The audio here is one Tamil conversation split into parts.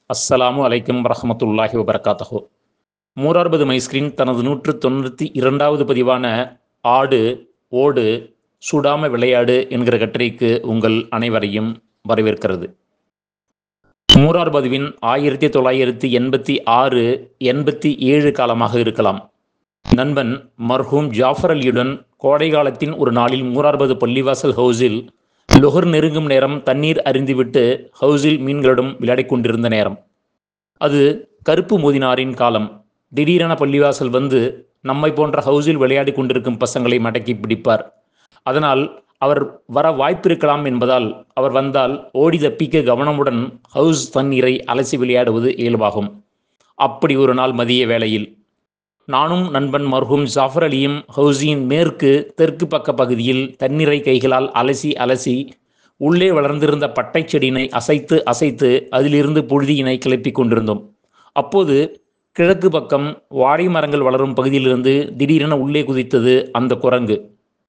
அஸ்ஸலாமு அலைக்கும் வரஹமத்துல்லாஹி வபரகாத்தஹு மூரார்பது மைஸ்கிரீன் தனது நூற்று தொண்ணூற்றி இரண்டாவது பதிவான ஆடு ஓடு சுடாம விளையாடு என்கிற கட்டுரைக்கு உங்கள் அனைவரையும் வரவேற்கிறது மூரார்பதுவின் ஆயிரத்தி தொள்ளாயிரத்தி எண்பத்தி ஆறு எண்பத்தி ஏழு காலமாக இருக்கலாம் நண்பன் மர்ஹூம் ஜாஃபர் அலியுடன் கோடை காலத்தின் ஒரு நாளில் மூரார்பது பள்ளிவாசல் ஹவுஸில் லொஹர் நெருங்கும் நேரம் தண்ணீர் அறிந்துவிட்டு ஹவுஸில் மீன்களிடம் விளையாடிக் கொண்டிருந்த நேரம் அது கருப்பு மோதினாரின் காலம் திடீரென பள்ளிவாசல் வந்து நம்மை போன்ற ஹவுஸில் விளையாடி கொண்டிருக்கும் பசங்களை மடக்கி பிடிப்பார் அதனால் அவர் வர வாய்ப்பிருக்கலாம் என்பதால் அவர் வந்தால் ஓடி தப்பிக்க கவனமுடன் ஹவுஸ் தண்ணீரை அலசி விளையாடுவது இயல்பாகும் அப்படி ஒரு நாள் மதிய வேளையில் நானும் நண்பன் மர்ஹூம் ஜாஃபர் அலியும் ஹவுஸின் மேற்கு தெற்கு பக்க பகுதியில் தண்ணீரை கைகளால் அலசி அலசி உள்ளே வளர்ந்திருந்த பட்டை செடியினை அசைத்து அசைத்து அதிலிருந்து புழுதியினை கிளப்பிக் கொண்டிருந்தோம் அப்போது கிழக்கு பக்கம் வாழை மரங்கள் வளரும் பகுதியிலிருந்து திடீரென உள்ளே குதித்தது அந்த குரங்கு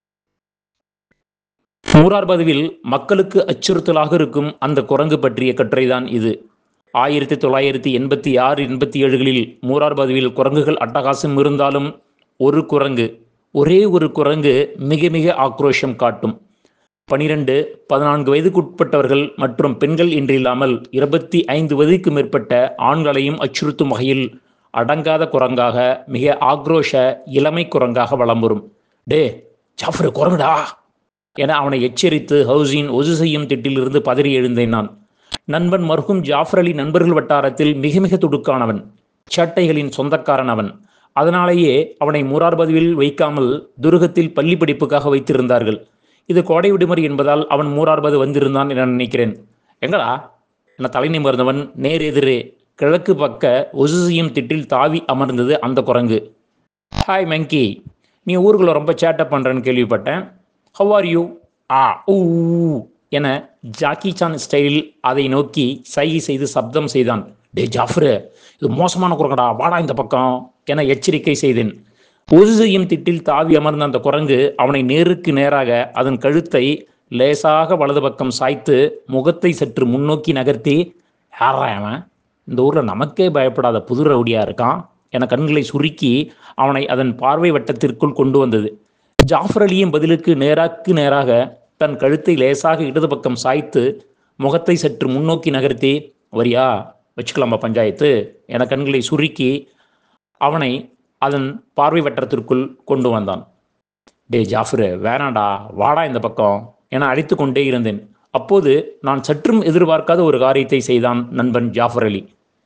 மூரார்பதுவில் மக்களுக்கு அச்சுறுத்தலாக இருக்கும் அந்த குரங்கு பற்றிய கட்டுரைதான் இது ஆயிரத்தி தொள்ளாயிரத்தி எண்பத்தி ஆறு எண்பத்தி ஏழுகளில் மூரார்பதுவில் குரங்குகள் அட்டகாசம் இருந்தாலும் ஒரு குரங்கு ஒரே ஒரு குரங்கு மிக மிக ஆக்ரோஷம் காட்டும் பனிரெண்டு பதினான்கு வயதுக்குட்பட்டவர்கள் மற்றும் பெண்கள் இன்றில்லாமல் இருபத்தி ஐந்து வயதுக்கு மேற்பட்ட ஆண்களையும் அச்சுறுத்தும் வகையில் அடங்காத குரங்காக மிக ஆக்ரோஷ இளமை குரங்காக வலம் வரும் டே ஜாஃபர் குரங்குடா என அவனை எச்சரித்து ஹவுஸின் ஒசு செய்யும் திட்டிலிருந்து பதறி எழுந்தேன் நான் நண்பன் மர்ஹூம் ஜாஃபர் அலி நண்பர்கள் வட்டாரத்தில் மிக மிக துடுக்கானவன் சட்டைகளின் சொந்தக்காரன் அவன் அதனாலேயே அவனை மூரார்பதுவில் வைக்காமல் துருகத்தில் பள்ளி படிப்புக்காக வைத்திருந்தார்கள் இது கோடை விடுமுறை என்பதால் அவன் மூரார்பது வந்திருந்தான் என நினைக்கிறேன் எங்கடா என தலை நிமிர்ந்தவன் நேர் எதிரே கிழக்கு பக்க ஒசு செய்யும் திட்டில் தாவி அமர்ந்தது அந்த குரங்கு ஹாய் மெங்கி நீ ஊருக்குள்ள ரொம்ப சேட்டை பண்ணுறேன்னு கேள்விப்பட்டேன் ஹவ் ஆர் யூ ஆ ஊ என ஜாக்கி சான் ஸ்டைலில் அதை நோக்கி சைகை செய்து சப்தம் செய்தான் டே ஜாஃப்ரு இது மோசமான குரங்கடா வாடா இந்த பக்கம் என எச்சரிக்கை செய்தேன் ஒரு செய்யும் திட்டில் தாவி அமர்ந்த அந்த குரங்கு அவனை நேருக்கு நேராக அதன் கழுத்தை லேசாக வலது பக்கம் சாய்த்து முகத்தை சற்று முன்னோக்கி நகர்த்தி யாரா அவன் இந்த ஊரில் நமக்கே பயப்படாத புது ரவுடியா இருக்கான் என கண்களை சுருக்கி அவனை அதன் பார்வை வட்டத்திற்குள் கொண்டு வந்தது ஜாஃபர் அலியின் பதிலுக்கு நேராக்கு நேராக தன் கழுத்தை லேசாக இடது பக்கம் சாய்த்து முகத்தை சற்று முன்னோக்கி நகர்த்தி வரியா வச்சுக்கலாமா பஞ்சாயத்து என கண்களை சுருக்கி அவனை அதன் பார்வை வட்டத்திற்குள் கொண்டு வந்தான் டே ஜாஃபரு வேணாண்டா வாடா இந்த பக்கம் என அழைத்து கொண்டே இருந்தேன் அப்போது நான் சற்றும் எதிர்பார்க்காத ஒரு காரியத்தை செய்தான் நண்பன் ஜாஃபர் அலி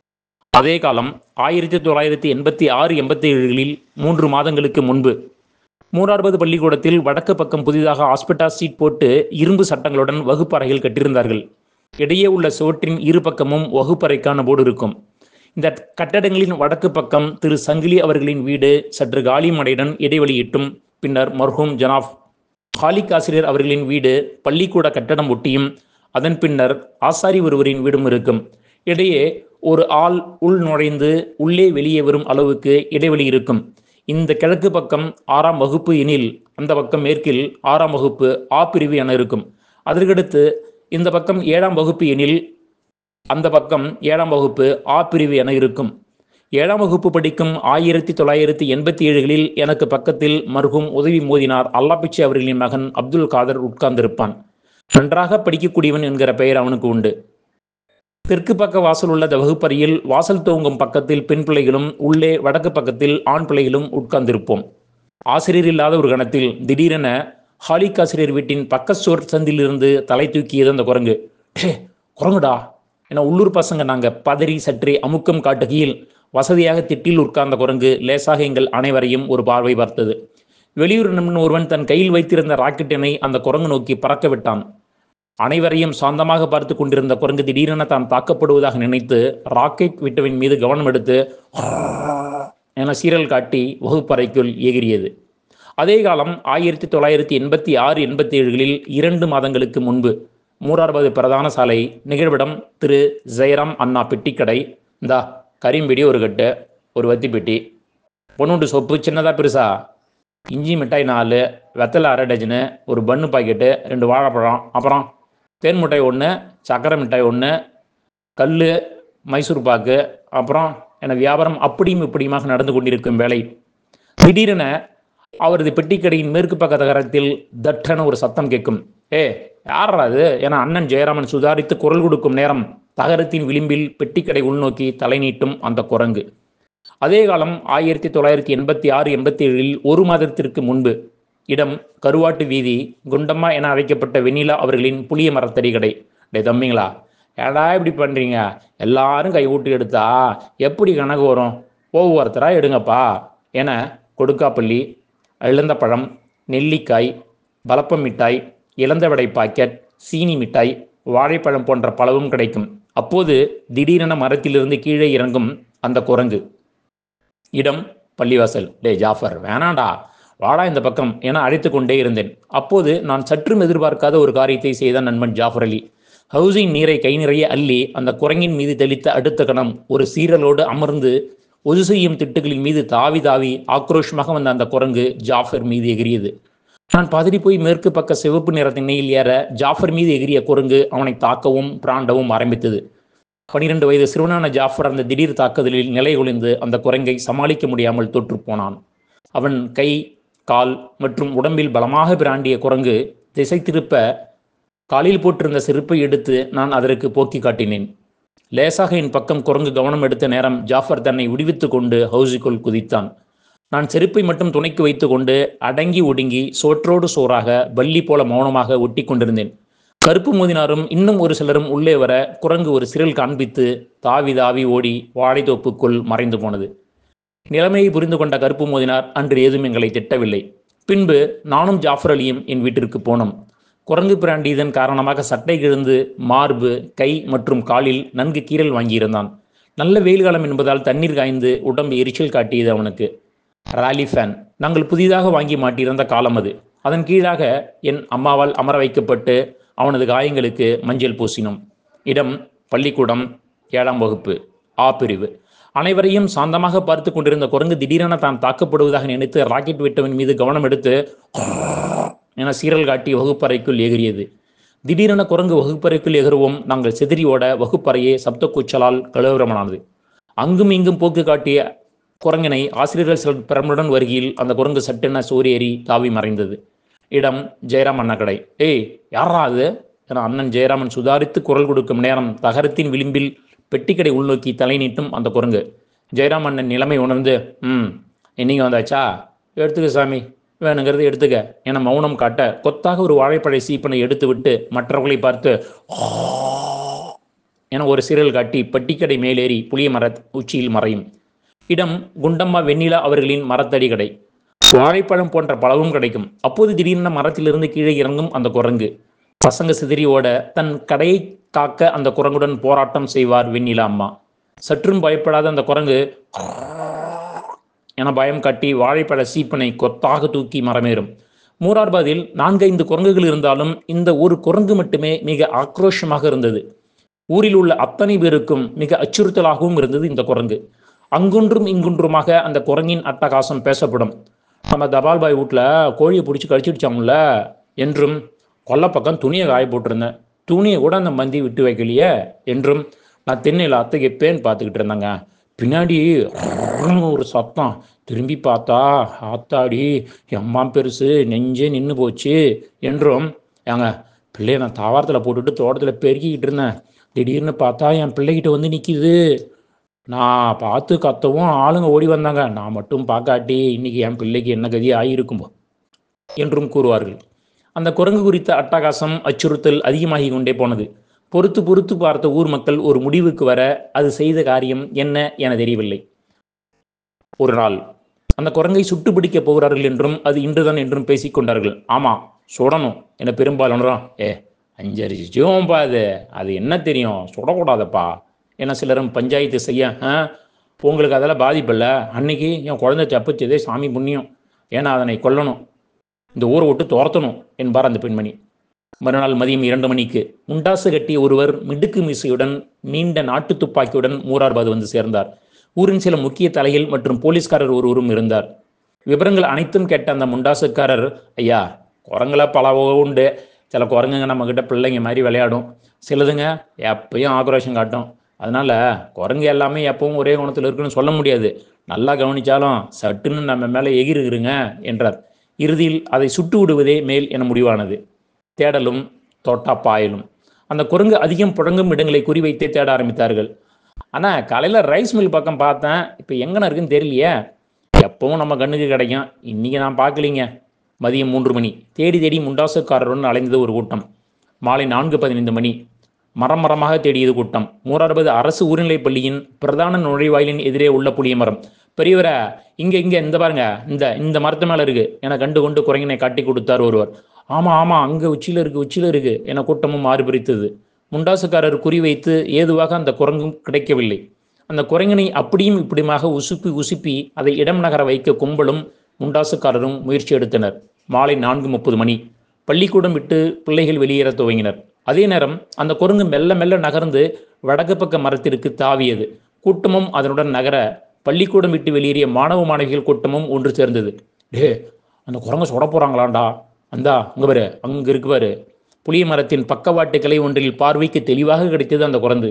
அதே காலம் ஆயிரத்தி தொள்ளாயிரத்தி எண்பத்தி ஆறு எண்பத்தி ஏழுகளில் மூன்று மாதங்களுக்கு முன்பு மூன்றாவது பள்ளிக்கூடத்தில் வடக்கு பக்கம் புதிதாக ஹாஸ்பிட்டா சீட் போட்டு இரும்பு சட்டங்களுடன் வகுப்பறைகள் கட்டியிருந்தார்கள் இடையே உள்ள சுவற்றின் இரு பக்கமும் வகுப்பறைக்கான போர்டு இருக்கும் இந்த கட்டடங்களின் வடக்கு பக்கம் திரு சங்கிலி அவர்களின் வீடு சற்று காலிமடையுடன் இடைவெளியிட்டும் பின்னர் மர்ஹூம் ஜனாப் ஹாலிக் ஆசிரியர் அவர்களின் வீடு பள்ளிக்கூட கட்டடம் ஒட்டியும் அதன் பின்னர் ஆசாரி ஒருவரின் வீடும் இருக்கும் இடையே ஒரு ஆள் உள் நுழைந்து உள்ளே வெளியே வரும் அளவுக்கு இடைவெளி இருக்கும் இந்த கிழக்கு பக்கம் ஆறாம் வகுப்பு எனில் அந்த பக்கம் மேற்கில் ஆறாம் வகுப்பு ஆ பிரிவு என இருக்கும் அதற்கடுத்து இந்த பக்கம் ஏழாம் வகுப்பு எனில் அந்த பக்கம் ஏழாம் வகுப்பு ஆ பிரிவு என இருக்கும் ஏழாம் வகுப்பு படிக்கும் ஆயிரத்தி தொள்ளாயிரத்தி எண்பத்தி ஏழுகளில் எனக்கு பக்கத்தில் மருகும் உதவி மோதினார் அல்லாப்பிச்சி அவர்களின் மகன் அப்துல் காதர் உட்கார்ந்திருப்பான் நன்றாக படிக்கக்கூடியவன் என்கிற பெயர் அவனுக்கு உண்டு தெற்கு பக்க வாசல் உள்ள வகுப்பறையில் வாசல் துவங்கும் பக்கத்தில் பெண் பிள்ளைகளும் உள்ளே வடக்கு பக்கத்தில் ஆண் பிள்ளைகளும் உட்கார்ந்திருப்போம் ஆசிரியர் இல்லாத ஒரு கணத்தில் திடீரென ஹாலிக் ஆசிரியர் வீட்டின் பக்க சோர் சந்திலிருந்து தலை தூக்கியது அந்த குரங்கு டே குரங்குடா என உள்ளூர் பசங்க நாங்க பதறி சற்றே அமுக்கம் காட்டுகையில் வசதியாக திட்டில் உட்கார்ந்த குரங்கு லேசாக எங்கள் அனைவரையும் ஒரு பார்வை பார்த்தது வெளியூர் நண்பன் ஒருவன் தன் கையில் வைத்திருந்த ராக்கெட்டினை அந்த குரங்கு நோக்கி பறக்க விட்டான் அனைவரையும் சாந்தமாக பார்த்து கொண்டிருந்த குரங்கு திடீரென தான் தாக்கப்படுவதாக நினைத்து ராக்கெட் விட்டவின் மீது கவனம் எடுத்து என சீரல் காட்டி வகுப்பறைக்குள் எகிரியது அதே காலம் ஆயிரத்தி தொள்ளாயிரத்தி எண்பத்தி ஆறு எண்பத்தி ஏழுகளில் இரண்டு மாதங்களுக்கு முன்பு மூன்றாவது பிரதான சாலை நிகழ்விடம் திரு ஜெயராம் அண்ணா பெட்டிக்கடை இந்தா கரிம்பெடி ஒரு கட்டு ஒரு வத்தி பெட்டி பொண்ணுண்டு சொப்பு சின்னதாக பெருசா இஞ்சி மிட்டாய் நாலு வெத்தலை அரை டஜனு ஒரு பன்னு பாக்கெட்டு ரெண்டு வாழைப்பழம் அப்புறம் தேன் மிட்டாய் ஒன்று சக்கரை மிட்டாய் ஒன்று கல் மைசூர் பாக்கு அப்புறம் என வியாபாரம் அப்படியும் இப்படியுமாக நடந்து கொண்டிருக்கும் வேலை திடீரென அவரது பெட்டிக்கடையின் மேற்கு பக்க தகரத்தில் தட்டென ஒரு சத்தம் கேட்கும் ஏ யாரா அது என அண்ணன் ஜெயராமன் சுதாரித்து குரல் கொடுக்கும் நேரம் தகரத்தின் விளிம்பில் பெட்டிக்கடை உள்நோக்கி தலை நீட்டும் அந்த குரங்கு அதே காலம் ஆயிரத்தி தொள்ளாயிரத்தி எண்பத்தி ஆறு எண்பத்தி ஏழில் ஒரு மாதத்திற்கு முன்பு இடம் கருவாட்டு வீதி குண்டம்மா என அழைக்கப்பட்ட வெண்ணிலா அவர்களின் புளிய மரத்தடி கடை டே தம்பிங்களா ஏடா இப்படி பண்ணுறீங்க எல்லாரும் கை ஊட்டி எடுத்தா எப்படி கணக்கு வரும் ஒவ்வொருத்தரா எடுங்கப்பா என கொடுக்காப்பள்ளி இழந்த பழம் நெல்லிக்காய் பலப்பம் மிட்டாய் இளந்த வடை பாக்கெட் சீனி மிட்டாய் வாழைப்பழம் போன்ற பலவும் கிடைக்கும் அப்போது திடீரென மரத்திலிருந்து கீழே இறங்கும் அந்த குரங்கு இடம் பள்ளிவாசல் டே ஜாஃபர் வேணாண்டா வாடா இந்த பக்கம் என அழைத்து கொண்டே இருந்தேன் அப்போது நான் சற்றும் எதிர்பார்க்காத ஒரு காரியத்தை செய்த நண்பன் ஜாஃபர் அலி ஹவுசின் நீரை கை நிறைய அள்ளி அந்த குரங்கின் மீது தெளித்த அடுத்த கணம் ஒரு சீரலோடு அமர்ந்து ஒது செய்யும் திட்டுகளின் மீது தாவி தாவி ஆக்ரோஷமாக வந்த அந்த குரங்கு ஜாஃபர் மீது எகிரியது நான் பதறி போய் மேற்கு பக்க சிவப்பு நிற திண்ணையில் ஏற ஜாஃபர் மீது எகிரிய குரங்கு அவனை தாக்கவும் பிராண்டவும் ஆரம்பித்தது பனிரெண்டு வயது சிறுவனான ஜாஃபர் அந்த திடீர் தாக்குதலில் நிலை குலைந்து அந்த குரங்கை சமாளிக்க முடியாமல் தொற்று போனான் அவன் கை கால் மற்றும் உடம்பில் பலமாக பிராண்டிய குரங்கு திசை திருப்ப காலில் போட்டிருந்த செருப்பை எடுத்து நான் அதற்கு போக்கி காட்டினேன் லேசாக என் பக்கம் குரங்கு கவனம் எடுத்த நேரம் ஜாஃபர் தன்னை விடுவித்து கொண்டு ஹவுஸுக்குள் குதித்தான் நான் செருப்பை மட்டும் துணைக்கு வைத்துக்கொண்டு அடங்கி ஒடுங்கி சோற்றோடு சோறாக பள்ளி போல மௌனமாக ஒட்டி கொண்டிருந்தேன் கருப்பு மோதினாரும் இன்னும் ஒரு சிலரும் உள்ளே வர குரங்கு ஒரு சிரல் காண்பித்து தாவி தாவி ஓடி வாழைத்தோப்புக்குள் மறைந்து போனது நிலைமையை புரிந்து கொண்ட கருப்பு மோதினார் அன்று ஏதும் எங்களை திட்டவில்லை பின்பு நானும் ஜாஃபர் அலியும் என் வீட்டிற்கு போனோம் குரங்கு பிராண்டி இதன் காரணமாக சட்டை கிழந்து மார்பு கை மற்றும் காலில் நன்கு கீறல் வாங்கியிருந்தான் நல்ல வெயில் காலம் என்பதால் தண்ணீர் காய்ந்து உடம்பு எரிச்சல் காட்டியது அவனுக்கு ராலி ஃபேன் நாங்கள் புதிதாக வாங்கி மாட்டியிருந்த காலம் அது அதன் கீழாக என் அம்மாவால் அமர வைக்கப்பட்டு அவனது காயங்களுக்கு மஞ்சள் பூசினோம் இடம் பள்ளிக்கூடம் ஏழாம் வகுப்பு ஆ பிரிவு அனைவரையும் சாந்தமாக பார்த்து கொண்டிருந்த குரங்கு திடீரென தான் தாக்கப்படுவதாக நினைத்து ராக்கெட் விட்டவன் மீது கவனம் எடுத்து என சீரல் காட்டி வகுப்பறைக்குள் எகிரியது திடீரென குரங்கு வகுப்பறைக்குள் எகிறவும் நாங்கள் செதிரி ஓட வகுப்பறையே சப்த கூச்சலால் கலவரமானது அங்கும் இங்கும் போக்கு காட்டிய குரங்கினை ஆசிரியர்கள் சிலர் பெருமுடன் வருகையில் அந்த குரங்கு சட்டென சூரியேறி தாவி மறைந்தது இடம் ஜெயராம் அண்ணக்கடை ஏய் யாரா அது என அண்ணன் ஜெயராமன் சுதாரித்து குரல் கொடுக்கும் நேரம் தகரத்தின் விளிம்பில் பெட்டிக்கடை உள்நோக்கி தலை நீட்டும் அந்த குரங்கு ஜெயராம் அண்ணன் நிலைமை உணர்ந்து ம் இன்னைக்கு வந்தாச்சா எடுத்துக்க சாமி வேணுங்கிறது எடுத்துக்க என மௌனம் காட்ட கொத்தாக ஒரு வாழைப்பழை சீப்பனை எடுத்துவிட்டு மற்றவர்களை பார்த்து "ஆ" என ஒரு சீரல் காட்டி பெட்டிக்கடை மேலேறி புளிய மர உச்சியில் மறையும் இடம் குண்டம்மா வெண்ணிலா அவர்களின் மரத்தடி கடை வாழைப்பழம் போன்ற பழமும் கிடைக்கும் அப்போது திடீரென மரத்திலிருந்து கீழே இறங்கும் அந்த குரங்கு பசங்க சிதறி ஓட தன் கடையை காக்க அந்த குரங்குடன் போராட்டம் செய்வார் வெண்ணிலா அம்மா சற்றும் பயப்படாத அந்த குரங்கு என பயம் காட்டி வாழைப்பழ சீப்பனை கொத்தாக தூக்கி மரமேறும் மூரார்பாதில் நான்கைந்து குரங்குகள் இருந்தாலும் இந்த ஒரு குரங்கு மட்டுமே மிக ஆக்ரோஷமாக இருந்தது ஊரில் உள்ள அத்தனை பேருக்கும் மிக அச்சுறுத்தலாகவும் இருந்தது இந்த குரங்கு அங்குன்றும் இங்குன்றுமாக அந்த குரங்கின் அட்டகாசம் பேசப்படும் நம்ம தபால் பாய் வீட்டில் கோழியை பிடிச்சி கழிச்சிடுச்சாங்கல்ல என்றும் கொல்லப்பக்கம் துணியை காய போட்டிருந்தேன் துணியை கூட அந்த மந்தி விட்டு வைக்கலையே என்றும் நான் தென்னையில் அத்தைக்கு பேன் பார்த்துக்கிட்டு இருந்தேங்க பின்னாடி ஒரு சத்தம் திரும்பி பார்த்தா ஆத்தாடி எம்மா பெருசு நெஞ்சே நின்று போச்சு என்றும் ஏங்க பிள்ளைய நான் தாவாரத்தில் போட்டுட்டு தோட்டத்தில் பெருக்கிக்கிட்டு இருந்தேன் திடீர்னு பார்த்தா என் பிள்ளைகிட்ட வந்து நிற்கிது நான் பார்த்து கத்தவும் ஆளுங்க ஓடி வந்தாங்க நான் மட்டும் பார்க்காட்டி இன்னைக்கு என் பிள்ளைக்கு என்ன கதி ஆகியிருக்கும்போ என்றும் கூறுவார்கள் அந்த குரங்கு குறித்த அட்டகாசம் அச்சுறுத்தல் அதிகமாகி கொண்டே போனது பொறுத்து பொறுத்து பார்த்த ஊர் மக்கள் ஒரு முடிவுக்கு வர அது செய்த காரியம் என்ன என தெரியவில்லை ஒரு நாள் அந்த குரங்கை சுட்டு பிடிக்கப் போகிறார்கள் என்றும் அது இன்றுதான் என்றும் பேசிக்கொண்டார்கள் ஆமா சுடணும் என பெரும்பாலானரும் ஏ அஞ்சரி ஜீவம்பா அது அது என்ன தெரியும் சுடக்கூடாதப்பா என சிலரும் பஞ்சாயத்து செய்ய "ஆ, உங்களுக்கு அதெல்லாம் பாதிப்பில்ல அன்னைக்கு என் குழந்தை தப்பிச்சதே சாமி புண்ணியம் ஏன்னா அதனை கொல்லணும் இந்த ஊரை விட்டு துரத்தணும் என்பார் அந்த பெண்மணி மறுநாள் மதியம் இரண்டு மணிக்கு முண்டாசு கட்டிய ஒருவர் மிடுக்கு மீசையுடன் நீண்ட நாட்டு துப்பாக்கியுடன் மூரார்பாது வந்து சேர்ந்தார் ஊரின் சில முக்கிய தலைகள் மற்றும் போலீஸ்காரர் ஒருவரும் இருந்தார் விவரங்கள் அனைத்தும் கேட்ட அந்த முண்டாசுக்காரர் ஐயா குரங்குல பல உண்டு சில குரங்குங்க நம்மக்கிட்ட பிள்ளைங்க மாதிரி விளையாடும் சிலதுங்க எப்பயும் ஆக்ரோஷம் காட்டும் அதனால் குரங்கு எல்லாமே எப்பவும் ஒரே குணத்தில் இருக்குன்னு சொல்ல முடியாது நல்லா கவனிச்சாலும் சட்டுன்னு நம்ம மேலே எகிருகிறங்க என்றார் இறுதியில் அதை சுட்டு விடுவதே மேல் என முடிவானது தேடலும் தோட்டா பாயலும் அந்த குரங்கு அதிகம் புழங்கும் இடங்களை குறிவைத்தே தேட ஆரம்பித்தார்கள் ஆனால் காலையில் ரைஸ் மில் பக்கம் பார்த்தேன் இப்போ எங்கன இருக்குன்னு தெரியலையே எப்பவும் நம்ம கண்ணுக்கு கிடைக்கும் இன்னைக்கு நான் பார்க்கலீங்க மதியம் மூன்று மணி தேடி தேடி முண்டாசுக்காரருடன் அலைந்தது ஒரு கூட்டம் மாலை நான்கு பதினைந்து மணி மரம் மரமாக தேடியது கூட்டம் மூறாறுபது அரசு உயர்நிலைப் பள்ளியின் பிரதான நுழைவாயிலின் எதிரே உள்ள புளிய மரம் பெரியவரை இங்க இங்க இந்த பாருங்க இந்த இந்த மரத்து மேல இருக்கு என கண்டு கொண்டு குரங்கினை காட்டி கொடுத்தார் ஒருவர் ஆமா ஆமா அங்க உச்சியில இருக்கு உச்சியில இருக்கு என கூட்டமும் மாறி பிரித்தது முண்டாசுக்காரர் குறிவைத்து ஏதுவாக அந்த குரங்கும் கிடைக்கவில்லை அந்த குரங்கினை அப்படியும் இப்படியுமாக உசுப்பி உசுப்பி அதை இடம் நகர வைக்க கும்பலும் முண்டாசுக்காரரும் முயற்சி எடுத்தனர் மாலை நான்கு முப்பது மணி பள்ளிக்கூடம் விட்டு பிள்ளைகள் வெளியேற துவங்கினர் அதே நேரம் அந்த குரங்கு மெல்ல மெல்ல நகர்ந்து வடக்கு பக்க மரத்திற்கு தாவியது கூட்டமும் அதனுடன் நகர பள்ளிக்கூடம் விட்டு வெளியேறிய மாணவ மாணவிகள் கூட்டமும் ஒன்று சேர்ந்தது டே அந்த குரங்க சுட போறாங்களாண்டா அந்தா அங்க பாரு அங்க இருக்கு பாரு புளிய மரத்தின் பக்கவாட்டு கிளை ஒன்றில் பார்வைக்கு தெளிவாக கிடைத்தது அந்த குரங்கு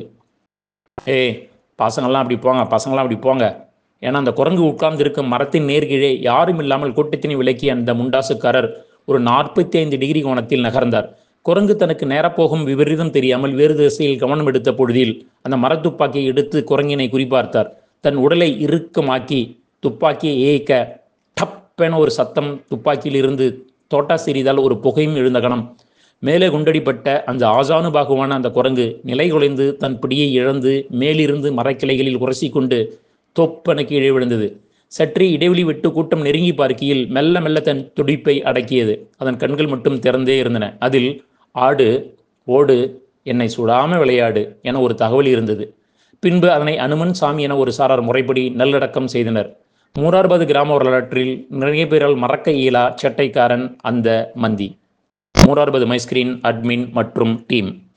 ஏய் பசங்கள்லாம் அப்படி போங்க பசங்களாம் அப்படி போங்க ஏன்னா அந்த குரங்கு உட்கார்ந்து இருக்கும் மரத்தின் நேர்கீழே யாரும் இல்லாமல் கூட்டத்தினை விலக்கிய அந்த முண்டாசுக்காரர் ஒரு நாற்பத்தி ஐந்து டிகிரி கோணத்தில் நகர்ந்தார் குரங்கு தனக்கு நேரப்போகும் விபரீதம் தெரியாமல் வேறு திசையில் கவனம் எடுத்த பொழுதில் அந்த மரத்துப்பாக்கியை எடுத்து குரங்கினை குறிபார்த்தார் தன் உடலை இறுக்கமாக்கி துப்பாக்கியை ஏய்க்க டப்பென ஒரு சத்தம் துப்பாக்கியில் இருந்து தோட்டா சிறிதால் ஒரு புகையும் எழுந்த கணம் மேலே குண்டடிப்பட்ட அந்த ஆசானு பாகுவான அந்த குரங்கு நிலை குலைந்து தன் பிடியை இழந்து மேலிருந்து மரக்கிளைகளில் உரசி கொண்டு தொப்பென கீழே விழுந்தது சற்றே இடைவெளி விட்டு கூட்டம் நெருங்கி பார்க்கையில் மெல்ல மெல்ல தன் துடிப்பை அடக்கியது அதன் கண்கள் மட்டும் திறந்தே இருந்தன அதில் ஆடு ஓடு என்னை சுடாம விளையாடு என ஒரு தகவல் இருந்தது பின்பு அதனை அனுமன் சாமி என ஒரு சாரார் முறைப்படி நல்லடக்கம் செய்தனர் மூரார்பது கிராம வரலாற்றில் நிறைய பேரால் மறக்க இயலா செட்டைக்காரன் அந்த மந்தி மூரார்பது மைஸ்கிரீன் அட்மின் மற்றும் டீம்